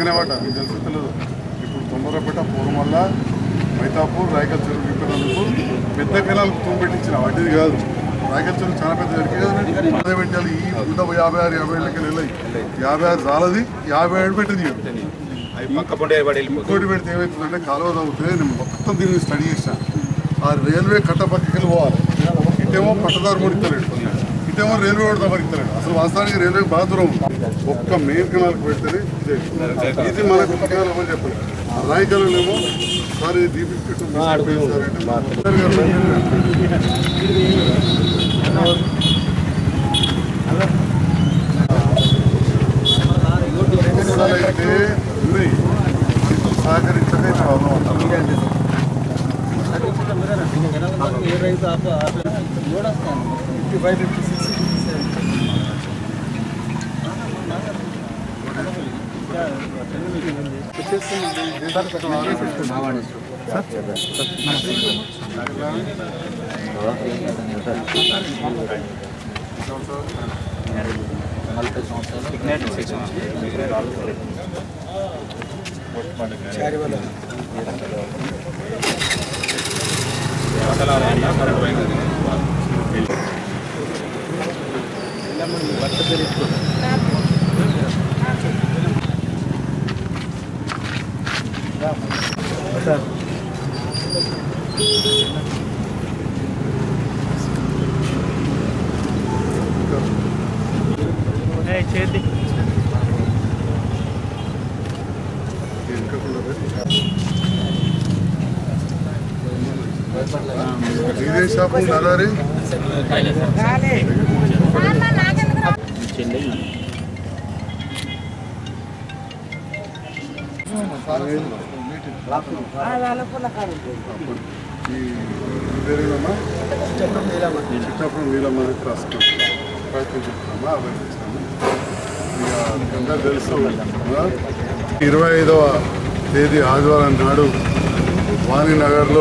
అనేవాట మీకు తెలుసు తెలియదు ఇప్పుడు తొందరపేట పూర్వం వల్ల మైతాపూర్ రాయకల్ చెరువు నింపినందుకు పెద్ద కెనాలకు తూము పెట్టించిన వడ్డీది కాదు రాయకల్ చెరువు చాలా పెద్ద జరిగి కదా అదే పెట్టాలి ఈ నూట యాభై ఆరు యాభై ఏళ్ళకి వెళ్ళాయి యాభై ఆరు చాలది యాభై ఏడు పెట్టింది అవి పక్క పొండే వాడు వెళ్ళిపోతుంది ఇంకోటి పెడితే ఏమవుతుందంటే కాలువ తగ్గుతుంది నేను మొత్తం దీన్ని స్టడీ చేశాను ఆ రైల్వే కట్ట పక్కకి వెళ్ళి పోవాలి ఇటేమో పట్టదారు కూడా ఇస్తలేడు ఇటేమో రైల్వే కూడా దగ్గర ఇస్తలేడు అసలు వాస్తవానికి రైల్వే బాగా దూరం ఉంది. ఒక్క మెయిన్ కెనాల్కి పెడితేనే ఇదే ఇది మనకు ఒక కెనాల్ అని చెప్పాలి ఆ రాయకల్లోనేమో సార్ ఇది దీపిక్ పెట్టు సార్ అంటే మా సార్ గారు అయితే ఉన్నాయి సహకరించక ప్రాబ్లం అవుతుంది చేతి ఇదే షాప్ ఉన్నారా రే ఈ పేరేనమ్మా చిట్టప్పుడు నీలమ్మ రాసుకున్నాం ప్రయత్నం చెప్తున్నామా అవన్నీ ఇచ్చాము ఇక అందరూ తెలుసు ఆ? ఇరవై ఐదవ తేదీ ఆదివారం నాడు వాణినగర్లో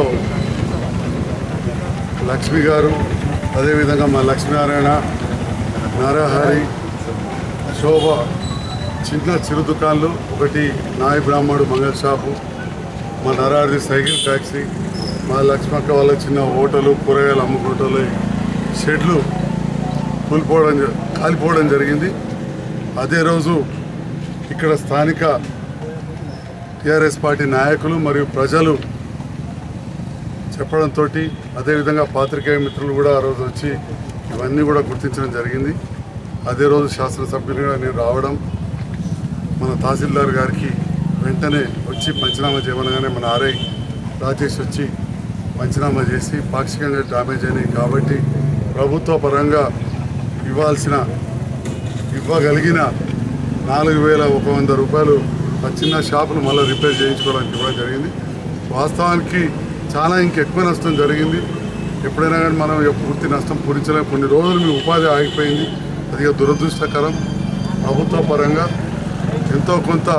లక్ష్మి గారు అదేవిధంగా మా లక్ష్మీనారాయణ నరహరి శోభ చిన్న చిరు దుకాన్లు ఒకటి నాయ బ్రాహ్మడు మంగళ షాపు మా నరహరి సైకిల్ ట్యాక్సీ మా లక్ష్మక్క వాళ్ళ చిన్న హోటలు కూరగాయలు అమ్ముకుంటలు షెడ్లు కూలిపోవడం జ- కాలిపోవడం జరిగింది అదే రోజు ఇక్కడ స్థానిక టీఆర్ఎస్ పార్టీ నాయకులు మరియు ప్రజలు చెప్పడంతో అదేవిధంగా పాత్రికేయ మిత్రులు కూడా ఆ రోజు వచ్చి ఇవన్నీ కూడా గుర్తించడం జరిగింది అదే రోజు శాసనసభ్యులుగా నేను రావడం మన తహసీల్దార్ గారికి వెంటనే వచ్చి పంచనామా చేయమనగానే మన ఆర్ఐ రాజేష్ వచ్చి పంచనామా చేసి పాక్షికంగా డ్యామేజ్ అయినాయి కాబట్టి ప్రభుత్వ పరంగా ఇవ్వాల్సిన ఇవ్వగలిగిన నాలుగు వేల ఒక వంద రూపాయలు ఆ చిన్న షాపులు మళ్ళీ రిపేర్ చేయించుకోవడానికి ఇవ్వడం జరిగింది వాస్తవానికి చాలా ఇంకెక్కువ నష్టం జరిగింది ఎప్పుడైనా కానీ మనం ఎప్పు- పూర్తి నష్టం పూరించలేము కొన్ని రోజులు మీ ఉపాధి ఆగిపోయింది అది ఇక దురదృష్టకరం ప్రభుత్వ పరంగా ఎంతో కొంత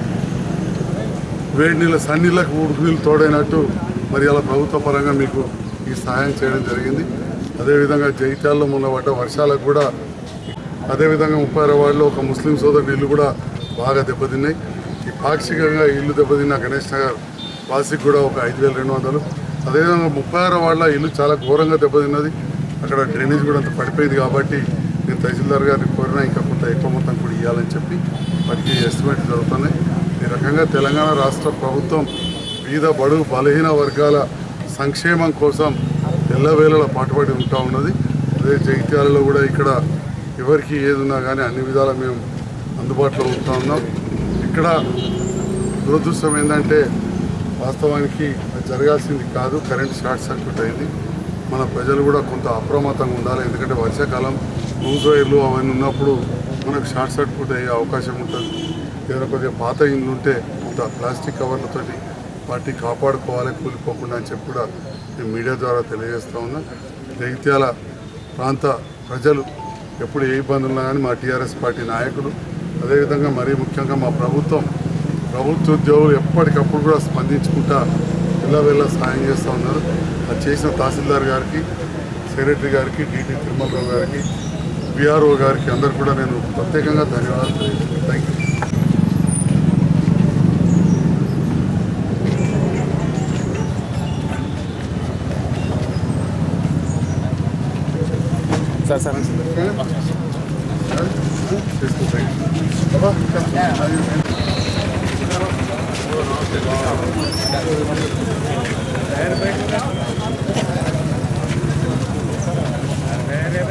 వేడి నీళ్ళ సన్నీళ్ళకు ఉడుకు నీళ్ళు తోడైనట్టు మరి అలా ప్రభుత్వ పరంగా మీకు ఈ సహాయం చేయడం జరిగింది అదేవిధంగా జైత్యాల్లో మొన్న పడ్డ వర్షాలకు కూడా అదేవిధంగా ముప్పై ఆరో వార్డులో ఒక ముస్లిం సోదరుడు ఇల్లు కూడా బాగా దెబ్బతిన్నాయి ఈ పాక్షికంగా ఇల్లు దెబ్బతిన్న గణేష్ నగర్ వాసికి కూడా ఒక ఐదు వేల రెండు వందలు అదేవిధంగా ముప్పై ఆరో వార్డులో ఇల్లు చాలా ఘోరంగా దెబ్బతిన్నది అక్కడ డ్రైనేజ్ కూడా అంత పడిపోయింది కాబట్టి నేను తహసీల్దార్ గారిని కోరినా ఇంకా కొంత ఎక్కువ మొత్తం కూడా ఇవ్వాలని చెప్పి వాటికి ఎస్టిమేట్ జరుగుతున్నాయి ఈ రకంగా తెలంగాణ రాష్ట్ర ప్రభుత్వం వివిధ బడుగు బలహీన వర్గాల సంక్షేమం కోసం ఎల్లవేళలా పాటుపడి ఉంటా ఉన్నది అదే జగిత్యాలలో కూడా ఇక్కడ ఎవరికి ఏది ఉన్నా కానీ అన్ని విధాలా మేము అందుబాటులో ఉంటూ ఉన్నాం ఇక్కడ దురదృష్టం ఏంటంటే వాస్తవానికి అది జరగాల్సింది కాదు కరెంట్ షార్ట్ సర్క్యూట్ అయింది మన ప్రజలు కూడా కొంత అప్రమత్తంగా ఉండాలి ఎందుకంటే వర్షాకాలం లూజ్ వైర్లు అవన్నీ ఉన్నప్పుడు మనకు షార్ట్ సర్క్యూట్ అయ్యే అవకాశం ఉంటుంది ఏదైనా కొద్దిగా పాత ఇండ్లు ఉంటే కొంత ప్లాస్టిక్ కవర్లతోటి వాటిని కాపాడుకోవాలి కూలిపోకుండా అని చెప్పి కూడా నేను మీడియా ద్వారా తెలియజేస్తా ఉన్నా జగిత్యాల ప్రాంత ప్రజలు ఎప్పుడు ఏ ఇబ్బందులు ఉన్నా కానీ మా టీఆర్ఎస్ పార్టీ నాయకులు అదేవిధంగా మరీ ముఖ్యంగా మా ప్రభుత్వం ప్రభుత్వ ఉద్యోగులు ఎప్పటికప్పుడు కూడా స్పందించుకుంటా వెళ్ళ సాయం చేస్తూ ఉన్నారు అది చేసిన తహసీల్దార్ గారికి సెక్రటరీ గారికి డిటి తిరుమలరావు గారికి విఆర్ఓ గారికి అందరు కూడా నేను ప్రత్యేకంగా ధన్యవాదాలు తెలియజేస్తాను థ్యాంక్ యూ సార్ సార్ తీసుకుంటాయి బాబా, ఇంకా. టైర్ బయట